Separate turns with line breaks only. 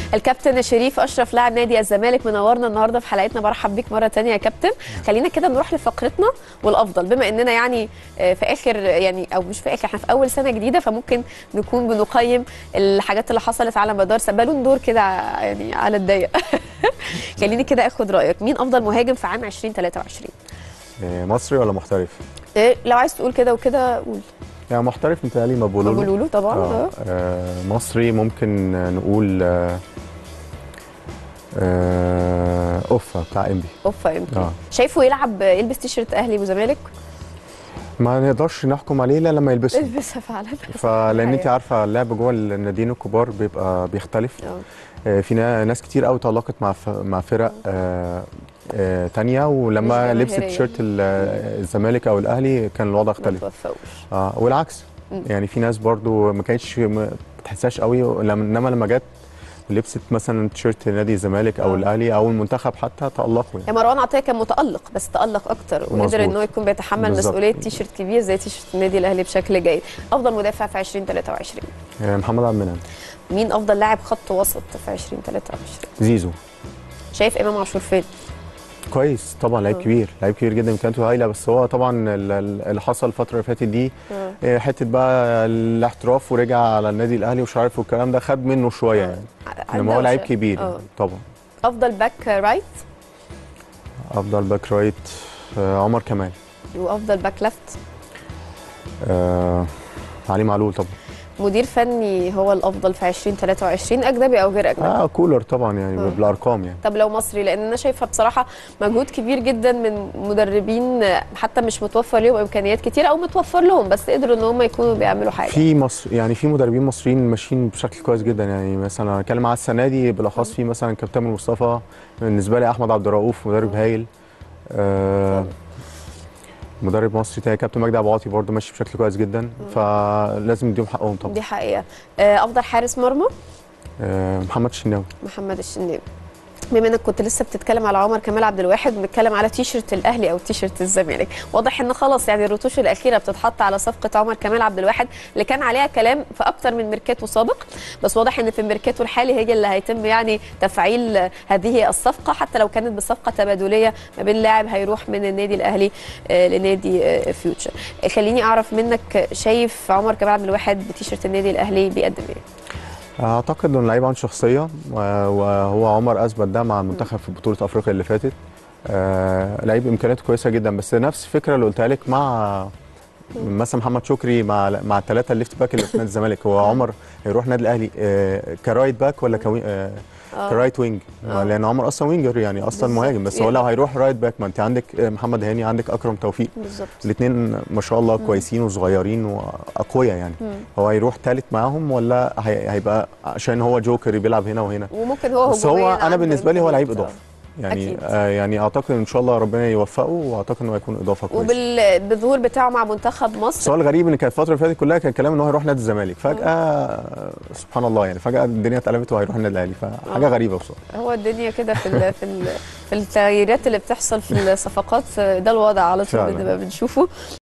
الكابتن شريف اشرف لاعب نادي الزمالك منورنا النهارده في حلقتنا برحب بيك مره تانية يا كابتن خلينا كده نروح لفقرتنا والافضل بما اننا يعني آه، في اخر يعني او مش في اخر احنا في اول سنه جديده فممكن نكون بنقيم الحاجات اللي حصلت على مدار سنة. بالون دور كده ع- يعني على الضيق خليني كده اخد رايك مين افضل مهاجم في عام 2023
إيه، مصري ولا محترف؟
إيه، لو عايز تقول كده وكده قول
يعني محترف متهيألي مبولولو
بقولوا له طبعا
آه.
آه.
آه مصري ممكن نقول آه آه اوفا بتاع انبي
اوفا يمكن
اه
شايفه يلعب يلبس تيشيرت اهلي وزمالك
ما نقدرش نحكم عليه الا لما يلبسه
البسها فعلا
فلان انت
حقيقة.
عارفه اللعب جوه الناديين الكبار بيبقى بيختلف
آه.
آه في نا- ناس كتير قوي تألقت مع ف- مع فرق آه آه تانية ولما
مش
لبست
جماهيرية.
تيشيرت ال- الزمالك او الاهلي كان الوضع
ما
اختلف
توفقوش
اه والعكس
مم.
يعني في ناس برضو ما كانتش ما تحسهاش قوي لما انما لما جت لبست مثلا تيشيرت نادي الزمالك او
آه.
الاهلي او المنتخب حتى تالقوا
يا
يعني
مروان عطيه كان متالق بس تالق اكتر وقدر
مظبوط.
ان هو يكون بيتحمل
بالظبط.
مسؤوليه تيشيرت كبير زي تيشيرت النادي الاهلي بشكل جيد افضل مدافع في 2023
آه، محمد عبد المنعم
مين افضل لاعب خط وسط في 2023
زيزو
شايف امام عاشور فين
كويس طبعا لعيب
آه.
كبير لعيب كبير جدا امكانياته هايله بس هو طبعا ال- ال- اللي حصل الفتره اللي فاتت دي
آه.
آه، حته بقى الاحتراف ورجع على النادي الاهلي ومش عارف والكلام ده خد منه شويه يعني انما هو لعيب كبير
آه.
طبعا
افضل باك رايت
افضل باك رايت آه، عمر كمال
وافضل باك ليفت
آه، علي معلول طبعا
مدير فني هو الافضل في 2023 اجنبي او غير اجنبي
اه كولر طبعا يعني
آه.
بالارقام يعني
طب لو مصري لان انا شايفه بصراحه مجهود كبير جدا من مدربين حتى مش متوفر لهم امكانيات كتير او متوفر لهم بس قدروا ان هم يكونوا بيعملوا حاجه
في مصر يعني في مدربين مصريين ماشيين بشكل كويس جدا يعني مثلا انا اتكلم على السنه دي بالاخص في مثلا كابتن تامر مصطفى بالنسبه لي احمد عبد الرؤوف مدرب هايل آه مدرب مصري تاني كابتن مجدي ابو عاطي برضه ماشي بشكل كويس جدا فلازم نديهم حقهم طبعا
دي حقيقه آه، افضل حارس مرمى
آه محمد الشناوي
محمد الشناوي بما انك كنت لسه بتتكلم على عمر كمال عبد الواحد بنتكلم على تيشرت الاهلي او تيشرت الزمالك واضح ان خلاص يعني الرتوش الاخيره بتتحط على صفقه عمر كمال عبد الواحد اللي كان عليها كلام في اكتر من ميركاتو سابق بس واضح ان في الميركاتو الحالي هي اللي هيتم يعني تفعيل هذه الصفقه حتى لو كانت بصفقه تبادليه ما بين لاعب هيروح من النادي الاهلي آه، لنادي آه، فيوتشر خليني اعرف منك شايف عمر كمال عبد الواحد بتيشرت النادي الاهلي بيقدم ايه
اعتقد انه لعيب عنده شخصيه و- وهو عمر اثبت ده مع المنتخب في بطوله افريقيا اللي فاتت آه لعيب امكانياته كويسه جدا بس نفس الفكره اللي قلتها لك مع مثلا محمد شكري مع مع الثلاثه الليفت باك اللي في نادي الزمالك هو عمر هيروح نادي الاهلي آه كرايت باك ولا كوي آه
آه.
كرايت وينج
آه.
لان عمر اصلا وينجر يعني اصلا
بالظبط.
مهاجم بس هو لو هيروح رايت باك ما انت عندك آه، محمد هاني عندك اكرم توفيق
بالظبط
الاثنين ما شاء الله كويسين وصغيرين واقوياء يعني
مم.
هو هيروح ثالث معاهم ولا هي- هيبقى عشان هو جوكر بيلعب هنا وهنا
وممكن هو
بس هو
هجومياً
انا
عنده
بالنسبه لي هو لعيب
إمكانيات.
اضافه يعني
أكيد.
آه يعني اعتقد ان شاء الله ربنا يوفقه واعتقد انه هيكون اضافه كويسه
وبالظهور بتاعه مع منتخب
بس
مصر
هو الغريب ان كانت الفتره اللي فاتت كلها كان كلام ان هو هيروح نادي الزمالك فجاه سبحان الله يعني فجاه الدنيا اتقلبت وهيروح النادي الاهلي فحاجه
آه.
غريبه بصراحه
هو الدنيا كده في ال في ال في التغييرات اللي بتحصل في الصفقات ده الوضع على طول
فعلا.
بنبقى بنشوفه